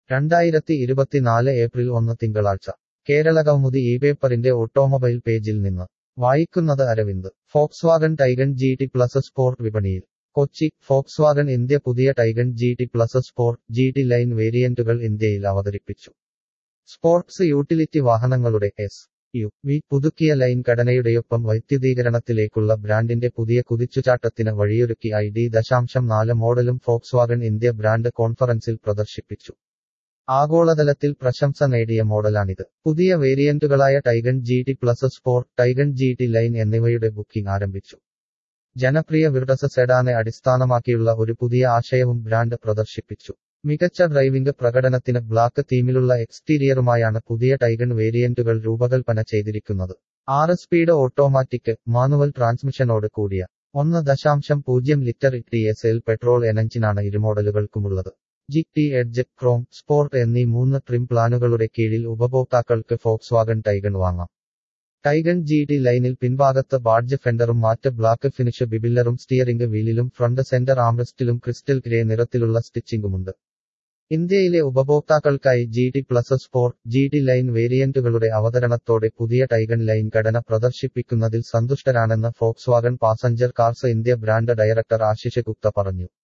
രണ്ടായിരത്തി ഇരുപത്തിനാല് ഏപ്രിൽ ഒന്ന് തിങ്കളാഴ്ച കേരളകൗമുദി ഈ പേപ്പറിന്റെ ഓട്ടോമൊബൈൽ പേജിൽ നിന്ന് വായിക്കുന്നത് Aravind Volkswagen Taigun G T plus sport വിപണിയിൽ കൊച്ചി ഫോക്സ്വാഗൺ ഇന്ത്യ പുതിയ Taigun G T plus sport G T line വേരിയന്റുകൾ ഇന്ത്യയിൽ അവതരിപ്പിച്ചു സ്പോർട്സ് യൂട്ടിലിറ്റി വാഹനങ്ങളുടെ എസ് യു വി പുതുക്കിയ ലൈൻ ഘടനയുടെയൊപ്പം വൈദ്യുതീകരണത്തിലേക്കുള്ള ബ്രാൻഡിന്റെ പുതിയ കുതിച്ചുചാട്ടത്തിന് വഴിയൊരുക്കി ഐ ഡി ദശാംശം നാല് മോഡലും ഫോക്സ്വാഗൺ ഇന്ത്യ ബ്രാൻഡ് കോൺഫറൻസിൽ പ്രദർശിപ്പിച്ചു ആഗോളതലത്തിൽ പ്രശംസ നേടിയ മോഡലാണിത് പുതിയ വേരിയന്റുകളായ Taigun G T plus sport Taigun G T line എന്നിവയുടെ ബുക്കിംഗ് ആരംഭിച്ചു ജനപ്രിയ വിർഡസ സെഡാനെ അടിസ്ഥാനമാക്കിയുള്ള ഒരു പുതിയ ആശയവും ബ്രാൻഡ് പ്രദർശിപ്പിച്ചു മികച്ച ഡ്രൈവിംഗ് പ്രകടനത്തിന് ബ്ലാക്ക് തീമിലുള്ള എക്സ്റ്റീരിയറുമായാണ് പുതിയ ടൈഗൺ വേരിയന്റുകൾ രൂപകൽപ്പന ചെയ്തിരിക്കുന്നത് ആറ് സ്പീഡ് ഓട്ടോമാറ്റിക് മാനുവൽ ട്രാൻസ്മിഷനോട് കൂടിയ ഒന്ന് ദശാംശം പൂജ്യം litre T S L petrol എനഞ്ചിനാണ് ഇരുമോഡലുകൾക്കുമുള്ളത് G T edge chrome sport എന്നീ മൂന്ന് ട്രിം പ്ലാനുകളുടെ കീഴിൽ ഉപഭോക്താക്കൾക്ക് ഫോക്സ്വാഗൺ ടൈഗൺ വാങ്ങാം ടൈഗൺ ജി ടി ലൈനിൽ പിൻഭാഗത്ത് ബാഡ്ജ് ഫെൻഡറും മാറ്റ് ബ്ലാക്ക് ഫിനിഷ് ബിബില്ലറും സ്റ്റിയറിംഗ് വീലിലും ഫ്രണ്ട് സെന്റർ ആംറസ്റ്റിലും ക്രിസ്റ്റൽ ഗ്രേ നിറത്തിലുള്ള സ്റ്റിച്ചിങ്ങുമുണ്ട് ഇന്ത്യയിലെ ഉപഭോക്താക്കൾക്കായി G T plus sport G T line വേരിയന്റുകളുടെ അവതരണത്തോടെ പുതിയ ടൈഗൺ ലൈൻ ഘടന പ്രദർശിപ്പിക്കുന്നതിൽ സന്തുഷ്ടരാണെന്ന് Volkswagen passenger cars India brand director Ashish Gupta പറഞ്ഞു